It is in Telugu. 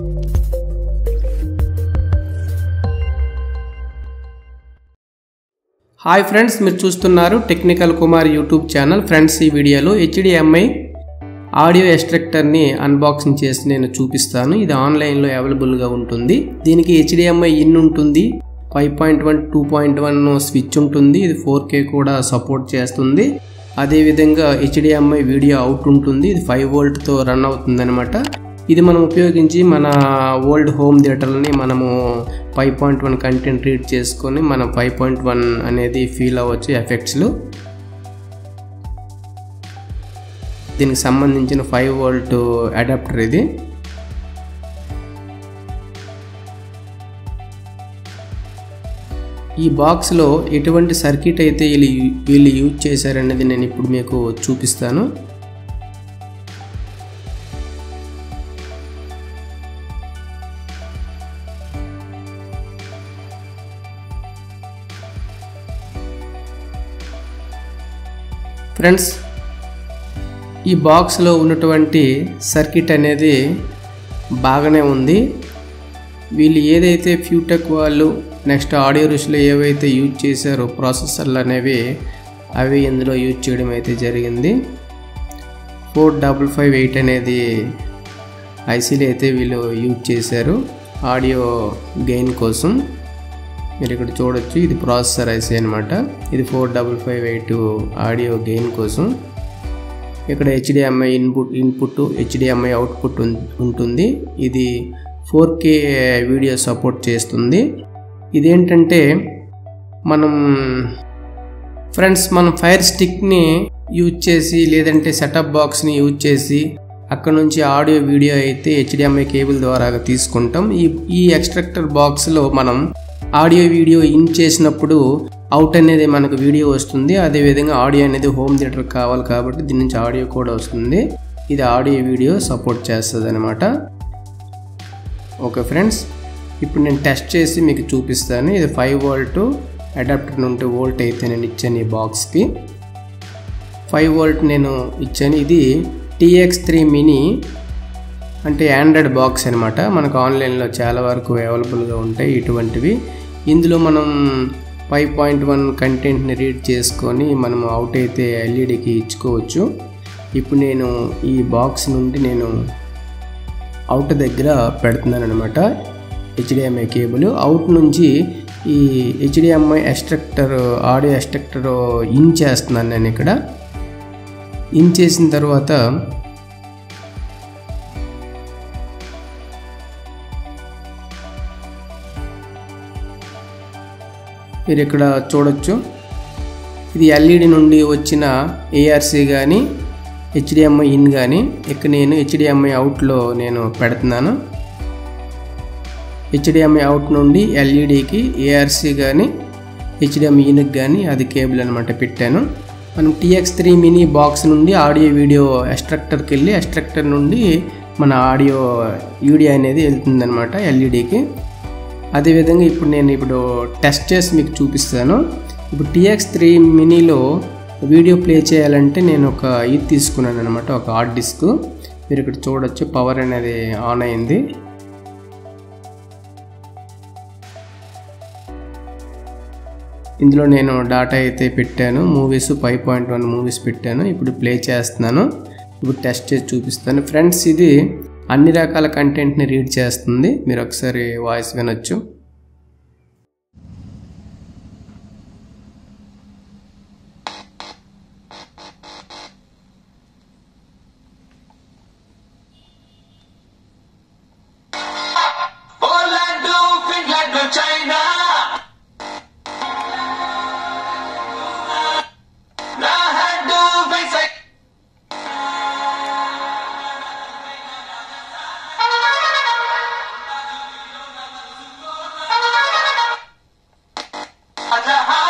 హాయ్ ఫ్రెండ్స్ మీరు చూస్తున్నారు technical Kumar YouTube channel friends ఈ వీడియోలో హెచ్డిఎంఐ ఆడియో ఎక్స్ట్రాక్టర్ని అన్బాక్సింగ్ చేసి నేను చూపిస్తాను ఇది ఆన్లైన్లో అవైలబుల్గా ఉంటుంది దీనికి హెచ్డిఎంఐ ఇన్ ఉంటుంది five point one two point one switch ఉంటుంది ఇది ఫోర్ కే కూడా సపోర్ట్ చేస్తుంది అదేవిధంగా హెచ్డిఎంఐ వీడియో అవుట్ ఉంటుంది ఇది ఫైవ్ వోల్ట్తో రన్ అవుతుంది అనమాట ఇది మనం ఉపయోగించి మన ఓల్డ్ హోమ్ థియేటర్ని మనము five point one content read చేసుకొని మనం ఫైవ్ పాయింట్ వన్ అనేది ఫీల్ అవ్వచ్చు ఎఫెక్ట్స్లో దీనికి సంబంధించిన ఫైవ్ వోల్ట్ అడాప్టర్ ఇది ఈ బాక్స్లో ఎటువంటి సర్క్యూట్ అయితే వీళ్ళు వీళ్ళు యూజ్ చేశారనేది నేను ఇప్పుడు మీకు చూపిస్తాను ఫ్రెండ్స్ ఈ బాక్స్లో ఉన్నటువంటి సర్క్యూట్ అనేది బాగానే ఉంది వీళ్ళు ఏదైతే ఫ్యూటెక్ వాళ్ళు నెక్స్ట్ ఆడియో రుషిలో ఏవైతే యూజ్ చేశారో ప్రాసెసర్లు అనేవి అవి ఇందులో యూజ్ చేయడం అయితే జరిగింది ఫోర్ డబుల్ ఫైవ్ ఎయిట్ అనేది ఐసీలు అయితే వీళ్ళు యూజ్ చేశారు ఆడియో గెయిన్ కోసం మీరు ఇక్కడ చూడొచ్చు ఇది ప్రాసెసర్ ఐసీ అనమాట ఇది four double five eight audio gain కోసం ఇక్కడ HDMI input input HDMI output ఉంటుంది ఇది ఫోర్ కే వీడియో సపోర్ట్ చేస్తుంది ఇదేంటంటే మనం ఫ్రెండ్స్ మనం ఫైర్ స్టిక్ని యూజ్ చేసి లేదంటే సెటప్ బాక్స్ని యూజ్ చేసి అక్కడ నుంచి ఆడియో వీడియో అయితే హెచ్డిఎంఐ కేబుల్ ద్వారా తీసుకుంటాం ఈ ఈ ఎక్స్ట్రాక్టర్ బాక్స్లో మనం ఆడియో వీడియో ఇన్ చేసినప్పుడు అవుట్ అనేది మనకు వీడియో వస్తుంది అదేవిధంగా ఆడియో అనేది హోమ్ థియేటర్ కావాలి కాబట్టి దీని నుంచి ఆడియో కూడా వస్తుంది ఇది ఆడియో వీడియో సపోర్ట్ చేస్తుంది అనమాట ఓకే ఫ్రెండ్స్ ఇప్పుడు నేను టెస్ట్ చేసి మీకు చూపిస్తాను ఇది ఫైవ్ వోల్ట్ అడాప్టర్ నుండి వోల్ట్ అయితే నేను ఇచ్చాను ఈ బాక్స్కి ఫైవ్ వోల్ట్ నేను ఇచ్చాను ఇది టీఎక్స్ త్రీ మినీ అంటే ఆండ్రాయిడ్ బాక్స్ అనమాట మనకు ఆన్లైన్లో చాలా వరకు అవైలబుల్గా ఉంటాయి ఇటువంటివి ఇందులో మనం ఫైవ్ పాయింట్ వన్ కంటెంట్ని రీడ్ చేసుకొని మనం అవుట్ అయితే ఎల్ఈడికి ఇచ్చుకోవచ్చు ఇప్పుడు నేను ఈ బాక్స్ నుండి నేను అవుట్ దగ్గర పెడుతున్నాను అనమాట హెచ్డిఎంఐ కేబుల్ అవుట్ నుంచి ఈ HDMI extractor audio extractor in చేస్తున్నాను నేను ఇక్కడ ఇన్ చేసిన తర్వాత మీరు ఇక్కడ చూడొచ్చు ఇది ఎల్ఈడి నుండి వచ్చిన ఏఆర్సి కానీ హెచ్డిఎంఐ ఇన్ కానీ ఇక్కడ నేను హెచ్డిఎంఐ అవుట్లో నేను పెడుతున్నాను హెచ్డిఎంఐ అవుట్ నుండి ఎల్ఈడికి ఏఆర్సి కానీ హెచ్డిఎంఐ ఇన్కి కానీ అది కేబుల్ అనమాట పెట్టాను మనం టీఎక్స్ త్రీ మినీ బాక్స్ నుండి ఆడియో వీడియో ఎక్స్ట్రాక్టర్కి వెళ్ళి ఎక్స్ట్రాక్టర్ నుండి మన ఆడియో వీడియో అనేది వెళ్తుందనమాట ఎల్ఈడికి అదేవిధంగా ఇప్పుడు నేను ఇప్పుడు టెస్ట్ చేసి మీకు చూపిస్తాను ఇప్పుడు టీఎక్స్ త్రీ మినీలో వీడియో ప్లే చేయాలంటే నేను ఒక ఇది తీసుకున్నాను అనమాట ఒక హార్డ్ డిస్క్ మీరు ఇక్కడ చూడొచ్చు పవర్ అనేది ఆన్ అయింది ఇందులో నేను డాటా అయితే పెట్టాను movies five point one movies పెట్టాను ఇప్పుడు ప్లే చేస్తున్నాను ఇప్పుడు టెస్ట్ చేసి చూపిస్తాను ఫ్రెండ్స్ ఇది అన్ని రకాల కంటెంట్ని రీడ్ చేస్తుంది మీరు ఒకసారి వాయిస్ వినొచ్చు Orlando, Finland, China. Nahando, Basic. Ataha.